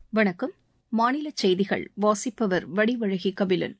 வணக்கம் மாநில செய்திகள் வாசிப்பவர் வடிவழகி கபிலன்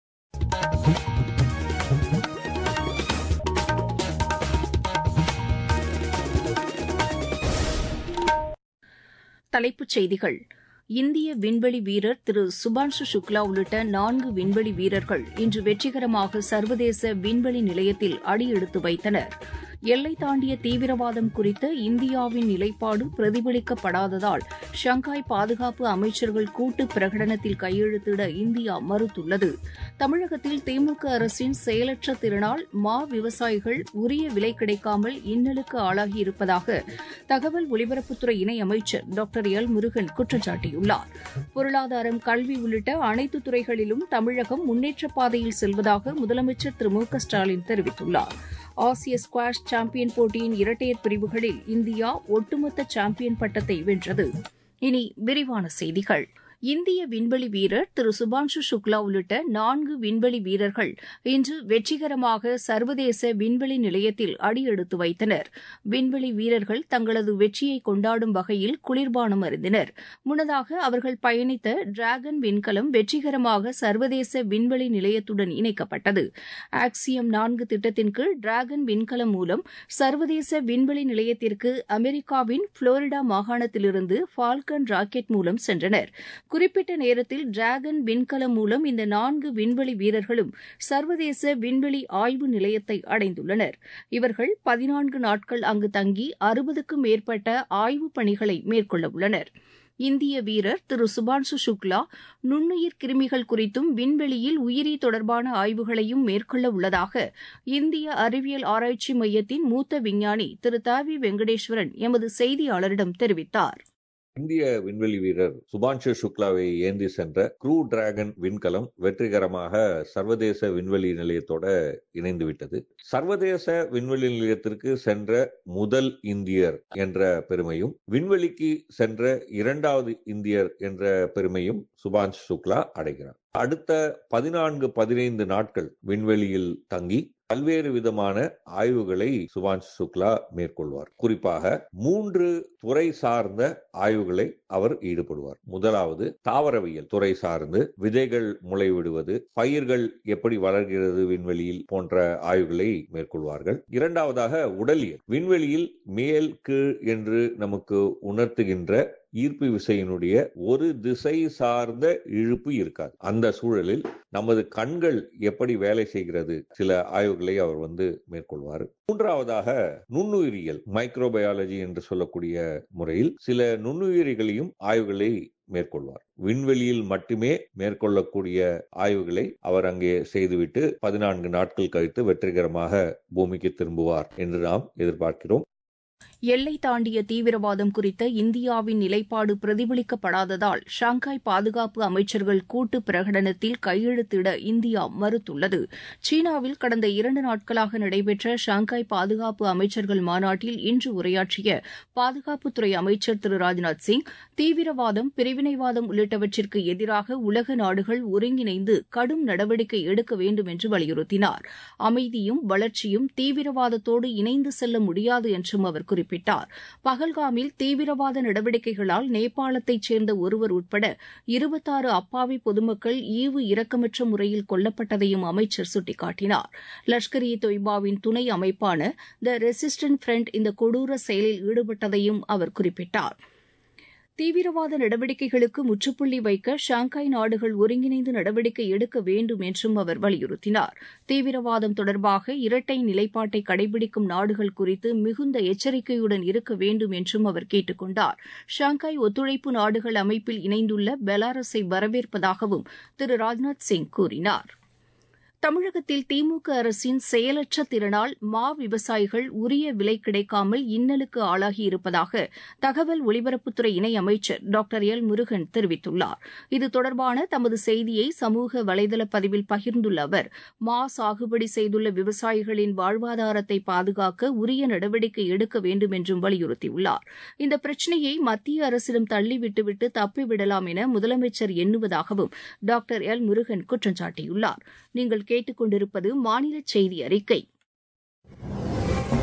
தலைப்புச் செய்திகள் இந்திய விண்வெளி வீரர் திரு சுபான்ஷு சுக்லா உள்ளிட்ட நான்கு விண்வெளி வீரர்கள் இன்று வெற்றிகரமாக சர்வதேச விண்வெளி நிலையத்தில் அடியெடுத்து வைத்தனர் எல்லை தாண்டிய தீவிரவாதம் குறித்த இந்தியாவின் நிலைப்பாடு பிரதிபலிக்கப்படாததால் ஷங்காய் பாதுகாப்பு அமைச்சர்கள் கூட்டு பிரகடனத்தில் கையெழுத்திட இந்தியா மறுத்துள்ளது தமிழகத்தில் திமுக அரசின் செயலற்ற திருநாள் மா விவசாயிகள் உரிய விலை கிடைக்காமல் இன்னலுக்கு ஆளாகியிருப்பதாக தகவல் ஒலிபரப்புத்துறை இணையமைச்சர் டாக்டர் எல் முருகன் குற்றம் சாட்டியுள்ளார் பொருளாதாரம் கல்வி உள்ளிட்ட அனைத்து துறைகளிலும் தமிழகம் முன்னேற்றப் பாதையில் செல்வதாக முதலமைச்சர் திரு மு க ஸ்டாலின் தெரிவித்துள்ளார் ஆசிய ஸ்குவாஷ் சாம்பியன் போட்டியின் இரட்டையர் பிரிவுகளில் இந்தியா ஒட்டுமொத்த சாம்பியன் பட்டத்தை வென்றது இனி விரிவான செய்திகள் இந்திய விண்வெளி வீரர் திரு சுபான்ஷு சுக்லா உள்ளிட்ட நான்கு விண்வெளி வீரர்கள் இன்று வெற்றிகரமாக சர்வதேச விண்வெளி நிலையத்தில் அடியெடுத்து வைத்தனர் விண்வெளி வீரர்கள் தங்களது வெற்றியை கொண்டாடும் வகையில் குளிர்பானம் அருந்தினர் முன்னதாக அவர்கள் பயணித்த டிராகன் விண்கலம் வெற்றிகரமாக சர்வதேச விண்வெளி நிலையத்துடன் இணைக்கப்பட்டது ஆக்சியம் நான்கு திட்டத்தின் கீழ் டிராகன் விண்கலம் மூலம் சர்வதேச விண்வெளி நிலையத்திற்கு அமெரிக்காவின் புளோரிடா மாகாணத்திலிருந்து ஃபால்கன் ராக்கெட் மூலம் சென்றனர் குறிப்பிட்ட நேரத்தில் டிராகன் விண்கலம் மூலம் இந்த நான்கு விண்வெளி வீரர்களும் சர்வதேச விண்வெளி ஆய்வு நிலையத்தை அடைந்துள்ளனர் இவர்கள் பதினான்கு நாட்கள் அங்கு தங்கி அறுபதுக்கும் மேற்பட்ட ஆய்வுப் பணிகளை மேற்கொள்ள உள்ளனர் இந்திய வீரர் திரு சுபான்ஷு சுக்லா நுண்ணுயிர் கிருமிகள் குறித்தும் விண்வெளியில் உயிரி தொடர்பான ஆய்வுகளையும் மேற்கொள்ள உள்ளதாக இந்திய அறிவியல் ஆராய்ச்சி மையத்தின் மூத்த விஞ்ஞானி திரு தாவி வெங்கடேஸ்வரன் எமது செய்தியாளரிடம் தெரிவித்தார் இந்திய விண்வெளி வீரர் சுபான்ஷு சுக்லாவை ஏந்தி சென்ற க்ரூ டிராகன் விண்கலம் வெற்றிகரமாக சர்வதேச விண்வெளி நிலையத்தோட இணைந்து விட்டது சர்வதேச விண்வெளி நிலையத்திற்கு சென்ற முதல் இந்தியர் என்ற பெருமையும் விண்வெளிக்கு சென்ற இரண்டாவது இந்தியர் என்ற பெருமையும் சுபான்ஷ் சுக்லா அடைகிறார் அடுத்த பதினான்கு பதினைந்து நாட்கள் விண்வெளியில் தங்கி பல்வேறு விதமான ஆய்வுகளை சுபான்ஷ் சுக்லா மேற்கொள்வார் குறிப்பாக மூன்று துறை சார்ந்த ஆய்வுகளை அவர் ஈடுபடுவார் முதலாவது தாவரவியல் துறை சார்ந்து விதைகள் முளைவிடுவது பயிர்கள் எப்படி வளர்கிறது விண்வெளியில் போன்ற ஆய்வுகளை மேற்கொள்வார்கள் இரண்டாவதாக உடலியல் விண்வெளியில் மேல் கீழ் என்று நமக்கு உணர்த்துகின்ற ஈர்ப்பு விசையினுடைய ஒரு திசை சார்ந்த இழுப்பு இருக்காது அந்த சூழலில் நமது கண்கள் எப்படி வேலை செய்கிறது சில ஆய்வுகளை அவர் வந்து மேற்கொள்வார் மூன்றாவதாக நுண்ணுயிரியல் மைக்ரோபயாலஜி என்று சொல்லக்கூடிய முறையில் சில நுண்ணுயிரிகளையும் ஆய்வுகளை மேற்கொள்வார் விண்வெளியில் மட்டுமே மேற்கொள்ளக்கூடிய ஆய்வுகளை அவர் அங்கே செய்துவிட்டு பதினான்கு நாட்கள் கழித்து வெற்றிகரமாக பூமிக்கு திரும்புவார் என்று நாம் எதிர்பார்க்கிறோம் எல்லை தாண்டிய தீவிரவாதம் குறித்த இந்தியாவின் நிலைப்பாடு பிரதிபலிக்கப்படாததால் ஷாங்காய் பாதுகாப்பு அமைச்சர்கள் கூட்டு பிரகடனத்தில் கையெழுத்திட இந்தியா மறுத்துள்ளது சீனாவில் கடந்த இரண்டு நாட்களாக நடைபெற்ற ஷாங்காய் பாதுகாப்பு அமைச்சர்கள் மாநாட்டில் இன்று உரையாற்றிய பாதுகாப்புத்துறை அமைச்சர் திரு ராஜ்நாத் சிங் தீவிரவாதம் பிரிவினைவாதம் உள்ளிட்டவற்றிற்கு எதிராக உலக நாடுகள் ஒருங்கிணைந்து கடும் நடவடிக்கை எடுக்க வேண்டும் என்று வலியுறுத்தினார் அமைதியும் வளர்ச்சியும் தீவிரவாதத்தோடு இணைந்து செல்ல முடியாது என்றும் அவர் குறிப்பிட்டார் பகல்காமில் தீவிரவாத நடவடிக்கைகளால் நேபாளத்தைச் சேர்ந்த ஒருவர் உட்பட இருபத்தாறு அப்பாவி பொதுமக்கள் ஈவு இரக்கமற்ற முறையில் கொல்லப்பட்டதையும் அமைச்சர் சுட்டிக்காட்டினார் லஷ்கர் இ தொய்பாவின் துணை அமைப்பான த ரெசிஸ்டன்ட் ஃப்ரண்ட் இந்த கொடூர செயலில் ஈடுபட்டதையும் அவர் குறிப்பிட்டார் தீவிரவாத நடவடிக்கைகளுக்கு முற்றுப்புள்ளி வைக்க ஷாங்காய் நாடுகள் ஒருங்கிணைந்து நடவடிக்கை எடுக்க வேண்டும் என்றும் அவர் வலியுறுத்தினார் தீவிரவாதம் தொடர்பாக இரட்டை நிலைப்பாட்டை கடைபிடிக்கும் நாடுகள் குறித்து மிகுந்த எச்சரிக்கையுடன் இருக்க வேண்டும் என்றும் அவர் கேட்டுக் கொண்டார் ஷாங்காய் ஒத்துழைப்பு நாடுகள் அமைப்பில் இணைந்துள்ள பெலாரஸை வரவேற்பதாகவும் திரு ராஜ்நாத் சிங் கூறினார் தமிழகத்தில் திமுக அரசின் செயலற்ற திறனால் மா விவசாயிகள் உரிய விலை கிடைக்காமல் இன்னலுக்கு ஆளாகியிருப்பதாக தகவல் ஒலிபரப்புத்துறை இணையமைச்சர் டாக்டர் எல் முருகன் தெரிவித்துள்ளார் இது தொடர்பான தமது செய்தியை சமூக வலைதள பதிவில் பகிர்ந்துள்ள அவர் மா சாகுபடி செய்துள்ள விவசாயிகளின் வாழ்வாதாரத்தை பாதுகாக்க உரிய நடவடிக்கை எடுக்க வேண்டும் என்றும் வலியுறுத்தியுள்ளார் இந்த பிரச்சினையை மத்திய அரசிடம் தள்ளிவிட்டுவிட்டு தப்பிவிடலாம் என முதலமைச்சர் எண்ணுவதாகவும் டாக்டர் எல் முருகன் குற்றம் சாட்டியுள்ளார் நீங்கள் கேட்டுக்கொண்டிருப்பது மாநில செய்தி அறிக்கை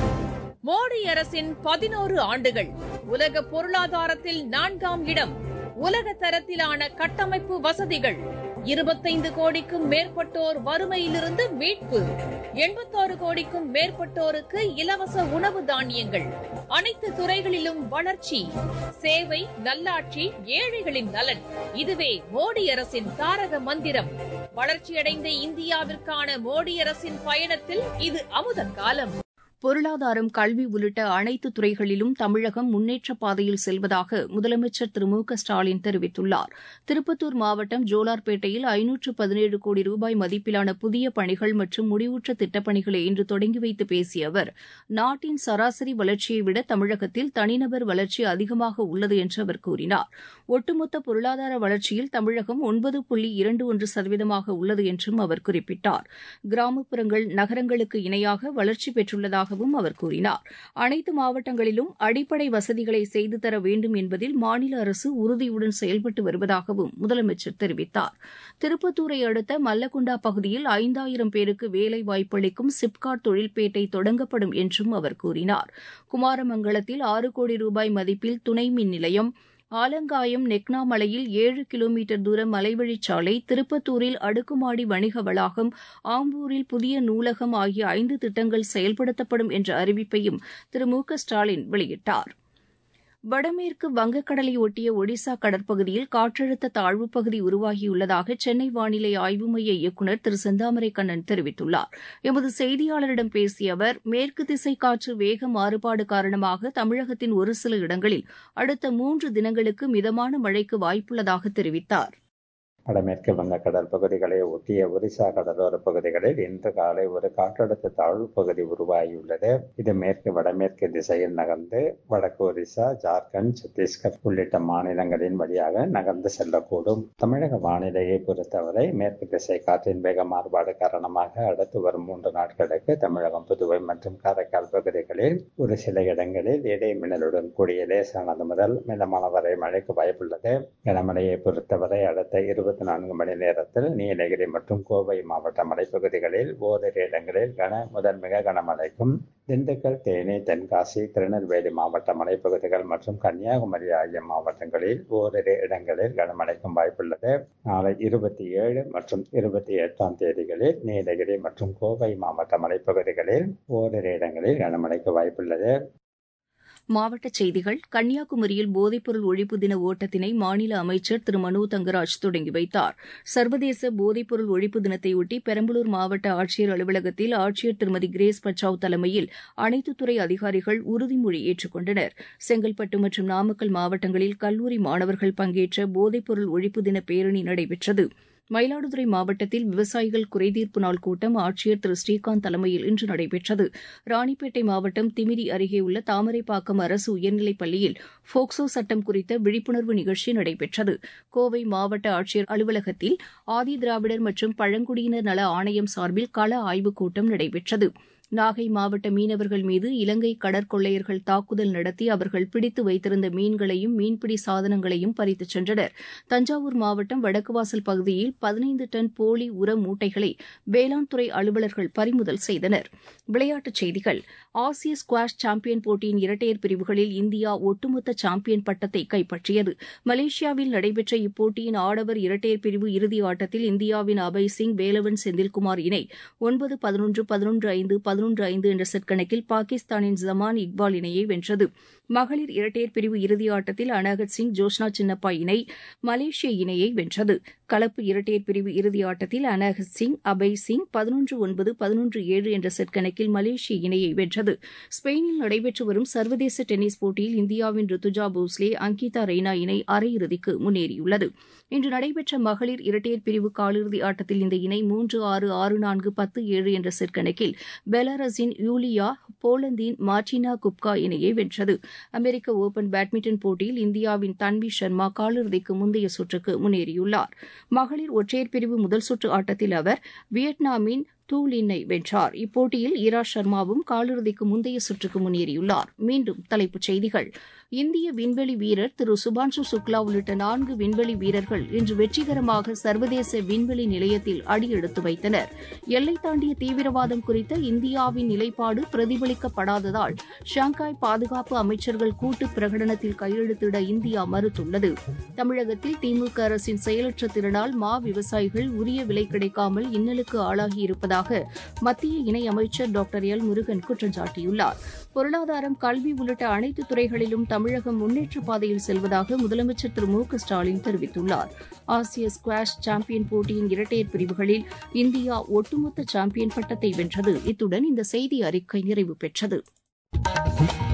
மோடி அரசின் பதினோரு ஆண்டுகள் உலக பொருளாதாரத்தில் நான்காம் இடம் உலக தரத்திலான கட்டமைப்பு வசதிகள் இருபத்தைந்து கோடிக்கும் மேற்பட்டோர் வறுமையிலிருந்து மீட்பு எண்பத்தாறு கோடிக்கும் மேற்பட்டோருக்கு இலவச உணவு தானியங்கள் அனைத்து துறைகளிலும் வளர்ச்சி சேவை நல்லாட்சி ஏழைகளின் நலன் இதுவே மோடி அரசின் தாரக மந்திரம் வளர்ச்சியடைந்த இந்தியாவிற்கான மோடி அரசின் பயணத்தில் இது அமுத காலம் பொருளாதாரம் கல்வி உள்ளிட்ட அனைத்து துறைகளிலும் தமிழகம் முன்னேற்ற பாதையில் செல்வதாக முதலமைச்சர் திரு மு க ஸ்டாலின் தெரிவித்துள்ளார் திருப்பத்தூர் மாவட்டம் ஜோலார்பேட்டையில் ஐநூற்று பதினேழு கோடி ரூபாய் மதிப்பிலான புதிய பணிகள் மற்றும் முடிவுற்ற திட்டப்பணிகளை இன்று தொடங்கி வைத்து பேசிய அவர் நாட்டின் சராசரி வளர்ச்சியை விட தமிழகத்தில் தனிநபர் வளர்ச்சி அதிகமாக உள்ளது என்று அவர் கூறினார் ஒட்டுமொத்த பொருளாதார வளர்ச்சியில் தமிழகம் ஒன்பது புள்ளி இரண்டு ஒன்று சதவீதமாக உள்ளது என்றும் அவர் குறிப்பிட்டார் கிராமப்புறங்கள் நகரங்களுக்கு இணையாக வளர்ச்சி பெற்றுள்ளதாக வருவதாகவும் அவர் கூறினார் அனைத்து மாவட்டங்களிலும் அடிப்படை வசதிகளை செய்து தர வேண்டும் என்பதில் மாநில அரசு உறுதியுடன் செயல்பட்டு வருவதாகவும் முதலமைச்சர் தெரிவித்தார் திருப்பத்தூரை அடுத்த மல்லகுண்டா பகுதியில் ஐந்தாயிரம் பேருக்கு வேலை வாய்ப்பளிக்கும் சிப்காட் தொழில்பேட்டை தொடங்கப்படும் என்றும் அவர் கூறினார் குமாரமங்கலத்தில் ஆறு கோடி ரூபாய் மதிப்பில் துணை மின் நிலையம் ஆலங்காயம் நெக்னாமலையில் ஏழு கிலோமீட்டர் தூர மலைவழிச்சாலை திருப்பத்தூரில் அடுக்குமாடி வணிக வளாகம் ஆம்பூரில் புதிய நூலகம் ஆகிய ஐந்து திட்டங்கள் செயல்படுத்தப்படும் என்ற அறிவிப்பையும் திரு மு க ஸ்டாலின் வெளியிட்டார் வடமேற்கு வங்கக்கடலை ஒட்டிய ஒடிசா கடற்பகுதியில் காற்றழுத்த தாழ்வுப் பகுதி உருவாகியுள்ளதாக சென்னை வானிலை ஆய்வு மைய இயக்குநர் திரு செந்தாமரை கண்ணன் தெரிவித்துள்ளார் எமது செய்தியாளரிடம் பேசிய அவர் மேற்கு திசை காற்று வேக மாறுபாடு காரணமாக தமிழகத்தின் ஒரு சில இடங்களில் அடுத்த மூன்று தினங்களுக்கு மிதமான மழைக்கு வாய்ப்புள்ளதாக தெரிவித்தார் வடமேற்கு வங்கக்கடல் பகுதிகளை ஒட்டிய ஒரிசா கடலோர பகுதிகளில் இன்று காலை ஒரு காற்றழுத்த தாழ்வு பகுதி உருவாகியுள்ளது இது மேற்கு வடமேற்கு திசையில் நகர்ந்து வடக்கு ஒரிசா ஜார்க்கண்ட் சத்தீஸ்கர் உள்ளிட்ட மாநிலங்களின் வழியாக நகர்ந்து செல்லக்கூடும் தமிழக வானிலையை பொறுத்தவரை மேற்கு திசை காற்றின் வேக மாறுபாடு காரணமாக அடுத்து வரும் மூன்று நாட்களுக்கு தமிழகம் புதுவை மற்றும் காரைக்கால் பகுதிகளில் ஒரு சில இடங்களில் இடைமின்னலுடன் கூடிய லேசானது முதல் மிதமான வரை மழைக்கு வாய்ப்புள்ளது கனமழையை பொறுத்தவரை அடுத்த இருபத்தி இருபத்தி நான்கு மணி நேரத்தில் நீலகிரி மற்றும் கோவை மாவட்ட மலைப்பகுதிகளில் ஓரிரு இடங்களில் கன முதல் மிக கனமழைக்கும் திண்டுக்கல் தேனி தென்காசி திருநெல்வேலி மாவட்ட மலைப்பகுதிகள் மற்றும் கன்னியாகுமரி ஆகிய மாவட்டங்களில் ஓரிரு இடங்களில் கனமழைக்கும் வாய்ப்புள்ளது நாளை இருபத்தி ஏழு மற்றும் இருபத்தி எட்டாம் தேதிகளில் நீலகிரி மற்றும் கோவை மாவட்ட மலைப்பகுதிகளில் ஓரிரு இடங்களில் கனமழைக்கு வாய்ப்புள்ளது மாவட்டச் செய்திகள் கன்னியாகுமரியில் போதைப்பொருள் ஒழிப்பு தின ஓட்டத்தினை மாநில அமைச்சர் திரு மனோ தங்கராஜ் தொடங்கி வைத்தார் சர்வதேச போதைப்பொருள் ஒழிப்பு தினத்தையொட்டி பெரம்பலூர் மாவட்ட ஆட்சியர் அலுவலகத்தில் ஆட்சியர் திருமதி கிரேஸ் பச்சாவ் தலைமையில் அனைத்து துறை அதிகாரிகள் உறுதிமொழி ஏற்றுக்கொண்டனர் செங்கல்பட்டு மற்றும் நாமக்கல் மாவட்டங்களில் கல்லூரி மாணவர்கள் பங்கேற்ற போதைப்பொருள் ஒழிப்பு தின பேரணி நடைபெற்றது மயிலாடுதுறை மாவட்டத்தில் விவசாயிகள் குறைதீர்ப்பு நாள் கூட்டம் ஆட்சியர் திரு ஸ்ரீகாந்த் தலைமையில் இன்று நடைபெற்றது ராணிப்பேட்டை மாவட்டம் திமிரி அருகே உள்ள தாமரைப்பாக்கம் அரசு உயர்நிலைப் பள்ளியில் போக்சோ சட்டம் குறித்த விழிப்புணர்வு நிகழ்ச்சி நடைபெற்றது கோவை மாவட்ட ஆட்சியர் அலுவலகத்தில் ஆதி திராவிடர் மற்றும் பழங்குடியினர் நல ஆணையம் சார்பில் கள ஆய்வுக் கூட்டம் நடைபெற்றது நாகை மாவட்ட மீனவர்கள் மீது இலங்கை கடற்கொள்ளையர்கள் தாக்குதல் நடத்தி அவர்கள் பிடித்து வைத்திருந்த மீன்களையும் மீன்பிடி சாதனங்களையும் பறித்துச் சென்றனர் தஞ்சாவூர் மாவட்டம் வடக்குவாசல் பகுதியில் பதினைந்து டன் போலி உர மூட்டைகளை வேளாண் துறை அலுவலர்கள் பறிமுதல் செய்தனர் விளையாட்டுச் செய்திகள் ஆசிய ஸ்குவாஷ் சாம்பியன் போட்டியின் இரட்டையர் பிரிவுகளில் இந்தியா ஒட்டுமொத்த சாம்பியன் பட்டத்தை கைப்பற்றியது மலேசியாவில் நடைபெற்ற இப்போட்டியின் ஆடவர் இரட்டையர் பிரிவு இறுதி ஆட்டத்தில் இந்தியாவின் அபய் சிங் வேலவன் செந்தில்குமார் இணை ஒன்பது பதினொன்று பதினொன்று ஐந்து பதினொன்று ஐந்து என்ற செட் கணக்கில் பாகிஸ்தானின் ஜமான் இக்பால் இணையை வென்றது மகளிர் இரட்டையர் பிரிவு இறுதி ஆட்டத்தில் அனாகத் சிங் ஜோஷ்னா சின்னப்பா இணை மலேசிய இணையை வென்றது கலப்பு இரட்டையர் பிரிவு இறுதி ஆட்டத்தில் அனாகத் சிங் அபய் சிங் பதினொன்று ஒன்பது பதினொன்று ஏழு என்ற செட் கணக்கில் மலேசிய இணையை வென்றது ஸ்பெயினில் நடைபெற்று வரும் சர்வதேச டென்னிஸ் போட்டியில் இந்தியாவின் ருத்துஜா போஸ்லே அங்கிதா ரெய்னா இணை அரையிறுதிக்கு முன்னேறியுள்ளது இன்று நடைபெற்ற மகளிர் இரட்டையர் பிரிவு காலிறுதி ஆட்டத்தில் இந்த இணை மூன்று ஆறு ஆறு நான்கு பத்து ஏழு என்ற செட் கணக்கில் பெலாரஸின் யூலியா போலந்தின் மார்டினா குப்கா இணையை வென்றது அமெரிக்க ஒபன் பேட்மிண்டன் போட்டியில் இந்தியாவின் தன்வி சர்மா காலிறுதிக்கு முந்தைய சுற்றுக்கு முன்னேறியுள்ளார் மகளிர் ஒற்றையர் பிரிவு முதல் சுற்று ஆட்டத்தில் அவர் வியட்நாமின் டூ லின்னை வென்றார் இப்போட்டியில் ஈரா சர்மாவும் காலிறுதிக்கு முந்தைய சுற்றுக்கு முன்னேறியுள்ளார் மீண்டும் தலைப்புச் செய்திகள் இந்திய விண்வெளி வீரர் திரு சுபான்ஷு சுக்லா உள்ளிட்ட நான்கு விண்வெளி வீரர்கள் இன்று வெற்றிகரமாக சர்வதேச விண்வெளி நிலையத்தில் அடியெடுத்து வைத்தனர் எல்லை தாண்டிய தீவிரவாதம் குறித்த இந்தியாவின் நிலைப்பாடு பிரதிபலிக்கப்படாததால் ஷாங்காய் பாதுகாப்பு அமைச்சர்கள் கூட்டு பிரகடனத்தில் கையெழுத்திட இந்தியா மறுத்துள்ளது தமிழகத்தில் திமுக அரசின் செயலற்ற திறனால் மா விவசாயிகள் உரிய விலை கிடைக்காமல் இன்னலுக்கு ஆளாகி இருப்பதாக மத்திய இணையமைச்சர் டாக்டர் எல் முருகன் குற்றம் சாட்டியுள்ளார் பொருளாதாரம் கல்வி உள்ளிட்ட அனைத்து துறைகளிலும் தமிழகம் முன்னேற்ற பாதையில் செல்வதாக முதலமைச்சர் திரு மு க ஸ்டாலின் தெரிவித்துள்ளார் ஆசிய ஸ்குவாஷ் சாம்பியன் போட்டியின் இரட்டையர் பிரிவுகளில் இந்தியா ஒட்டுமொத்த சாம்பியன் பட்டத்தை வென்றது இத்துடன் இந்த செய்தி அறிக்கை நிறைவு பெற்றது